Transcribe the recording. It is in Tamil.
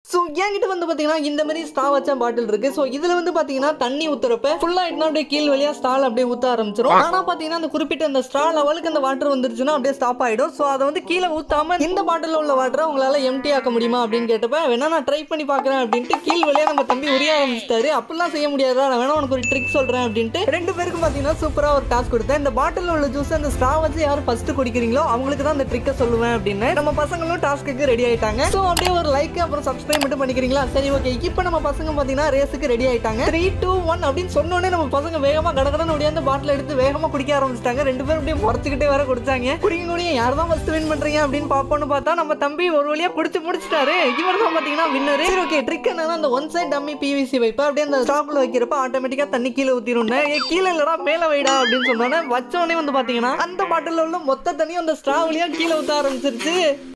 ஸோ என்கிட்ட வந்து பார்த்தீங்கன்னா இந்த மாதிரி ஸ்டா வச்ச பாட்டில் இருக்கு ஸோ இதில் வந்து பார்த்தீங்கன்னா தண்ணி ஊத்துறப்ப ஃபுல்லாக ஆயிட்டுனா அப்படியே கீழ் வழியா ஸ்டால் அப்படியே ஊற்ற ஆரம்பிச்சிடும் ஆனால் பார்த்தீங்கன்னா அந்த குறிப்பிட்ட அந்த ஸ்ட்ரா லெவலுக்கு அந்த வாட்டர் வந்துருச்சுன்னா அப்படியே ஸ்டாப் ஆயிடும் ஸோ அதை வந்து கீழே ஊத்தாம இந்த பாட்டில் உள்ள வாட்டரை உங்களால எம்டி ஆக்க முடியுமா அப்படின்னு கேட்டப்ப வேணா நான் ட்ரை பண்ணி பார்க்குறேன் அப்படின்ட்டு கீழ் வழியா நம்ம தம்பி உரிய ஆரம்பிச்சிட்டாரு அப்படிலாம் செய்ய முடியாதா நான் வேணா உனக்கு ஒரு ட்ரிக் சொல்றேன் அப்படின்ட்டு ரெண்டு பேருக்கும் பார்த்தீங்கன்னா சூப்பராக ஒரு டாஸ்க் கொடுத்தேன் இந்த பாட்டில் உள்ள ஜூஸ் அந்த ஸ்ட்ரா வச்சு யார் ஃபர்ஸ்ட் குடிக்கிறீங்களோ அவங்களுக்கு தான் அந்த ட்ரிக்கை சொல்லுவேன் அப்படின்னு நம்ம பசங்களும் டாஸ்க்கு ரெடி ஆயிட்டாங்க ஸோ அப்படியே ஒரு லைக் அப்புறம் சப்ஸ்கிரைப் மட்டும் பண்ணிக்கிறீங்களா சரி ஓகே இப்போ நம்ம பசங்க பார்த்தீங்கன்னா ரேஸுக்கு ரெடி ஆயிட்டாங்க த்ரீ டூ ஒன் அப்படின்னு சொன்னோடனே நம்ம பசங்க வேகமா கடகடன்னு ஓடியாந்து பாட்டில் எடுத்து வேகமா குடிக்க ஆரம்பிச்சிட்டாங்க ரெண்டு பேரும் அப்படியே முறைச்சிக்கிட்டே வேற குடிச்சாங்க குடிங்க குடிங்க யார் தான் ஃபர்ஸ்ட் வின் பண்றீங்க அப்படின்னு பார்ப்போம்னு பார்த்தா நம்ம தம்பி ஒரு வழியா குடிச்சு முடிச்சிட்டாரு இவர் தான் பார்த்தீங்கன்னா வின்னர் சரி ஓகே ட்ரிக் என்னன்னா அந்த ஒன் சைட் டம்மி பிவிசி வைப்பா அப்படியே அந்த ஸ்டாப்ல வைக்கிறப்ப ஆட்டோமேட்டிக்கா தண்ணி கீழே ஊத்திரும் ஏ கீழே இல்லடா மேல வைடா அப்படின்னு சொன்னோன்னே வச்சோடனே வந்து பாத்தீங்கன்னா அந்த பாட்டில் உள்ள மொத்த தண்ணியும் அந்த ஸ்ட்ரா வழியா கீழே ஊத்த ஆரம்பிச்சிருச்சு